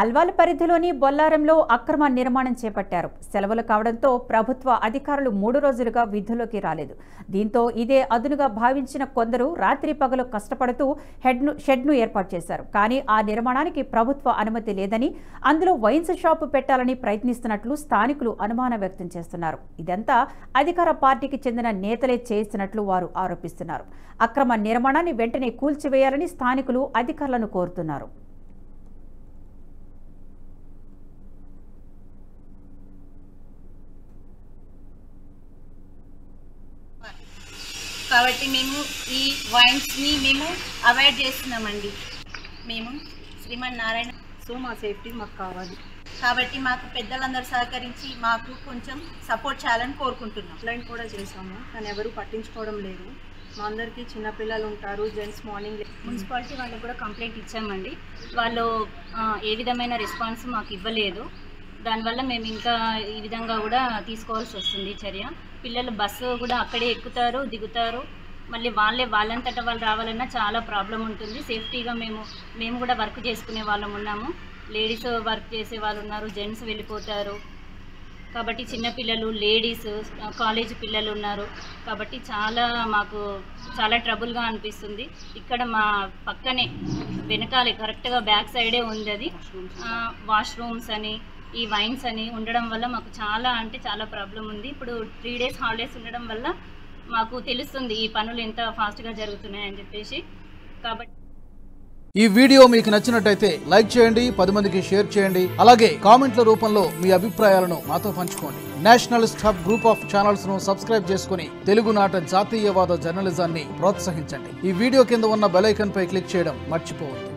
అల్వాల్ పరిధిలోని బొల్లారంలో అక్రమ నిర్మాణం చేపట్టారు సెలవులు కావడంతో ప్రభుత్వ అధికారులు మూడు రోజులుగా విధుల్లోకి రాలేదు దీంతో ఇదే అదునుగా భావించిన కొందరు రాత్రి పగలు కష్టపడుతూ హెడ్ను షెడ్ను ఏర్పాటు చేశారు కానీ ఆ నిర్మాణానికి ప్రభుత్వ అనుమతి లేదని అందులో వైన్స్ షాపు పెట్టాలని ప్రయత్నిస్తున్నట్లు స్థానికులు అనుమానం వ్యక్తం చేస్తున్నారు ఇదంతా అధికార పార్టీకి చెందిన నేతలే చేస్తున్నట్లు వారు ఆరోపిస్తున్నారు అక్రమ నిర్మాణాన్ని వెంటనే కూల్చివేయాలని స్థానికులు అధికారులను కోరుతున్నారు కాబట్టి మేము ఈ వైన్స్ని మేము అవాయిడ్ చేస్తున్నామండి మేము శ్రీమన్ నారాయణ సో మా సేఫ్టీ మాకు కావాలి కాబట్టి మాకు పెద్దలందరూ సహకరించి మాకు కొంచెం సపోర్ట్ చేయాలని కోరుకుంటున్నాం కంప్లైంట్ కూడా చేసాము కానీ ఎవరు పట్టించుకోవడం లేదు మా అందరికీ చిన్నపిల్లలు ఉంటారు జెంట్స్ మార్నింగ్ మున్సిపాలిటీ వాళ్ళకి కూడా కంప్లైంట్ ఇచ్చామండి వాళ్ళు ఆ, ఏ విధమైన రెస్పాన్స్ మాకు ఇవ్వలేదు దానివల్ల మేము ఇంకా ఈ విధంగా కూడా తీసుకోవాల్సి వస్తుంది చర్య పిల్లలు బస్సు కూడా అక్కడే ఎక్కుతారు దిగుతారు మళ్ళీ వాళ్ళే వాళ్ళంతటా వాళ్ళు రావాలన్నా చాలా ప్రాబ్లం ఉంటుంది సేఫ్టీగా మేము మేము కూడా వర్క్ చేసుకునే వాళ్ళం ఉన్నాము లేడీస్ వర్క్ చేసే వాళ్ళు ఉన్నారు జెంట్స్ వెళ్ళిపోతారు కాబట్టి చిన్నపిల్లలు లేడీస్ కాలేజ్ పిల్లలు ఉన్నారు కాబట్టి చాలా మాకు చాలా ట్రబుల్గా అనిపిస్తుంది ఇక్కడ మా పక్కనే వెనకాలే కరెక్ట్గా బ్యాక్ సైడే ఉంది అది వాష్రూమ్స్ అని ఈ వైన్స్ అని ఉండడం వల్ల మాకు చాలా అంటే చాలా ప్రాబ్లం ఉంది ఇప్పుడు త్రీ డేస్ హాలిడేస్ ఉండడం వల్ల మాకు తెలుస్తుంది ఈ పనులు ఎంత ఫాస్ట్గా జరుగుతున్నాయని చెప్పేసి కాబట్టి ఈ వీడియో మీకు నచ్చినట్టయితే లైక్ చేయండి పది మందికి షేర్ చేయండి అలాగే కామెంట్ల రూపంలో మీ అభిప్రాయాలను మాతో పంచుకోండి nationalist hub group of channels ను సబ్స్క్రైబ్ చేసుకుని తెలుగునాట జాతీయవాద జర్నలిజాన్ని ప్రోత్సహించండి ఈ వీడియో కింద ఉన్న బెల్ ఐకాన్ పై క్లిక్ చేయడం మర్చిపోవద్దు